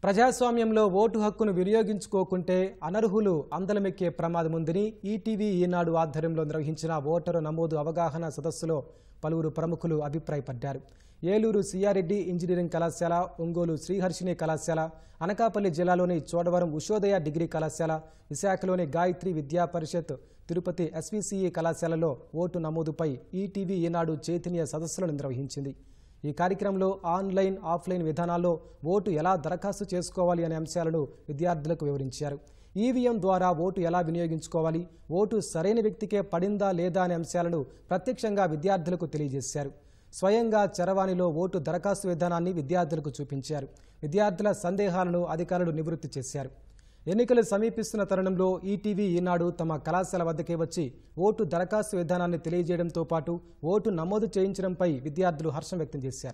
ప్రజాస్వామ్యంలో ఓటు హక్కును వినియోగించుకోకుంటే అనర్హులు అందలమెక్కే ప్రమాదం ఉందని ఈటీవీ ఈనాడు ఆధ్వర్యంలో నిర్వహించిన ఓటరు నమోదు అవగాహన సదస్సులో పలువురు ప్రముఖులు అభిప్రాయపడ్డారు ఏలూరు సిఆర్రెడ్డి ఇంజనీరింగ్ కళాశాల ఒంగోలు శ్రీహర్షిని కళాశాల అనకాపల్లి జిల్లాలోని చోడవరం ఉషోదయ డిగ్రీ కళాశాల విశాఖలోని గాయత్రి విద్యా పరిషత్ తిరుపతి ఎస్విసిఈ కళాశాలలో ఓటు నమోదుపై ఈటీవీ ఈనాడు చైతన్య సదస్సులను నిర్వహించింది ఈ కార్యక్రమంలో ఆన్లైన్ ఆఫ్లైన్ విధానాల్లో ఓటు ఎలా దరఖాస్తు చేసుకోవాలి అనే అంశాలను విద్యార్థులకు వివరించారు ఈవీఎం ద్వారా ఓటు ఎలా వినియోగించుకోవాలి ఓటు సరైన వ్యక్తికే పడిందా లేదా అనే అంశాలను ప్రత్యక్షంగా విద్యార్థులకు తెలియజేశారు స్వయంగా చరవాణిలో ఓటు దరఖాస్తు విధానాన్ని విద్యార్థులకు చూపించారు విద్యార్థుల సందేహాలను అధికారులు నివృత్తి చేశారు ఎన్నికలు సమీపిస్తున్న తరుణంలో ఈటీవీ ఈనాడు తమ కళాశాల వద్దకే వచ్చి ఓటు దరఖాస్తు విధానాన్ని తెలియజేయడంతో పాటు ఓటు నమోదు చేయించడంపై విద్యార్థులు హర్షం వ్యక్తం చేశారు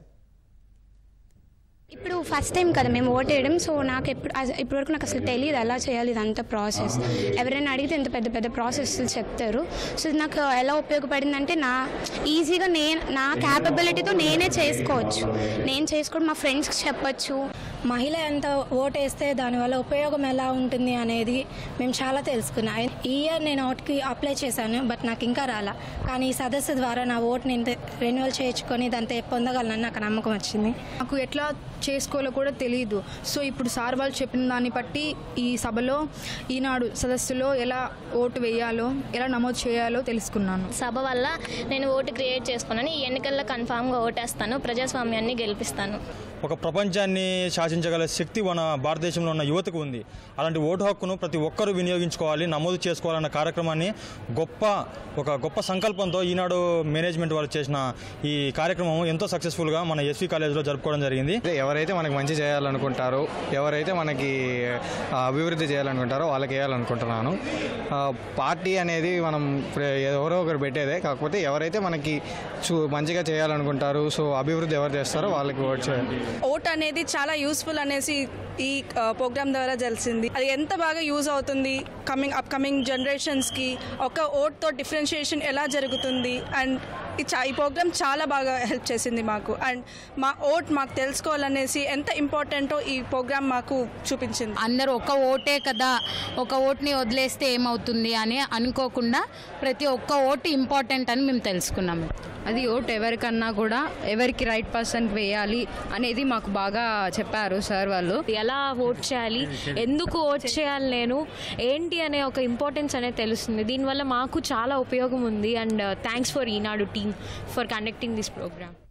ఇప్పుడు ఫస్ట్ టైం కదా మేము ఓట్ వేయడం సో నాకు ఎప్పుడు అస- ఇప్పటివరకు నాకు అసలు తెలియదు ఎలా చేయాలి ఇదంతా ప్రాసెస్ ఎవరైనా అడిగితే ఇంత పెద్ద పెద్ద ప్రాసెస్ చెప్తారు సో ఇది నాకు ఎలా ఉపయోగపడిందంటే నా ఈజీగా నేను నా క్యాపబిలిటీతో నేనే చేసుకోవచ్చు నేను చేసుకోవడం మా ఫ్రెండ్స్కి చెప్పొచ్చు మహిళ ఎంత ఓటేస్తే దానివల్ల ఉపయోగం ఎలా ఉంటుంది అనేది మేము చాలా తెలుసుకున్నాం ఈ ఇయర్ నేను ఓట్కి అప్లై చేశాను బట్ నాకు ఇంకా రాలా కానీ ఈ సదస్సు ద్వారా నా ఓట్ నేను రెన్యువల్ చేయించుకొని దాంతో పొందగలనని నాకు నమ్మకం వచ్చింది నాకు ఎట్లా చేసుకోవాలో కూడా తెలియదు సో ఇప్పుడు సార్ వాళ్ళు చెప్పిన దాన్ని బట్టి ఈ సభలో ఈనాడు సదస్సులో ఎలా ఓటు వేయాలో ఎలా నమోదు చేయాలో తెలుసుకున్నాను సభ వల్ల నేను ఓటు క్రియేట్ చేసుకున్నాను ఈ ఎన్నికల్లో కన్ఫామ్గా ఓటేస్తాను ప్రజాస్వామ్యాన్ని గెలిపిస్తాను ఒక ప్రపంచాన్ని శాసించగల శక్తి మన భారతదేశంలో ఉన్న యువతకు ఉంది అలాంటి ఓటు హక్కును ప్రతి ఒక్కరూ వినియోగించుకోవాలి నమోదు చేసుకోవాలన్న కార్యక్రమాన్ని గొప్ప ఒక గొప్ప సంకల్పంతో ఈనాడు మేనేజ్మెంట్ వాళ్ళు చేసిన ఈ కార్యక్రమం ఎంతో సక్సెస్ఫుల్గా మన ఎస్వి కాలేజీలో జరుపుకోవడం జరిగింది అంటే ఎవరైతే మనకి మంచి చేయాలనుకుంటారో ఎవరైతే మనకి ఆ, అభివృద్ధి చేయాలనుకుంటారో వాళ్ళకి వేయాలనుకుంటున్నాను ఆ, పార్టీ అనేది మనం ఇప్పుడు ఎవరో ఒకరు పెట్టేదే కాకపోతే ఎవరైతే మనకి చూ మంచిగా చేయాలనుకుంటారు సో అభివృద్ధి ఎవరు చేస్తారో వాళ్ళకి ఓట్ చేయాలి ఓట్ అనేది చాలా యూస్ఫుల్ అనేసి ఈ ప్రోగ్రామ్ ద్వారా తెలిసింది అది ఎంత బాగా యూజ్ అవుతుంది కమింగ్ అప్ కమింగ్ జనరేషన్స్కి ఒక ఓట్తో డిఫరెన్షియేషన్ ఎలా జరుగుతుంది అండ్ ఈ చా ఈ ప్రోగ్రామ్ చాలా బాగా హెల్ప్ చేసింది మాకు అండ్ మా ఓట్ మాకు తెలుసుకోవాలనేసి ఎంత ఇంపార్టెంటో ఈ ప్రోగ్రామ్ మాకు చూపించింది అందరూ ఒక ఓటే కదా ఒక ఓట్ని వదిలేస్తే ఏమవుతుంది అని అనుకోకుండా ప్రతి ఒక్క ఓటు ఇంపార్టెంట్ అని మేము తెలుసుకున్నాము అది ఓటు ఎవరికన్నా కూడా ఎవరికి రైట్ పర్సన్ వేయాలి అనేది మాకు బాగా చెప్పారు సార్ వాళ్ళు ఎలా ఓట్ చేయాలి ఎందుకు ఓట్ చేయాలి నేను ఏంటి అనే ఒక ఇంపార్టెన్స్ అనేది తెలుస్తుంది దీనివల్ల మాకు చాలా ఉపయోగం ఉంది and thanks for Eenadu team for conducting this programme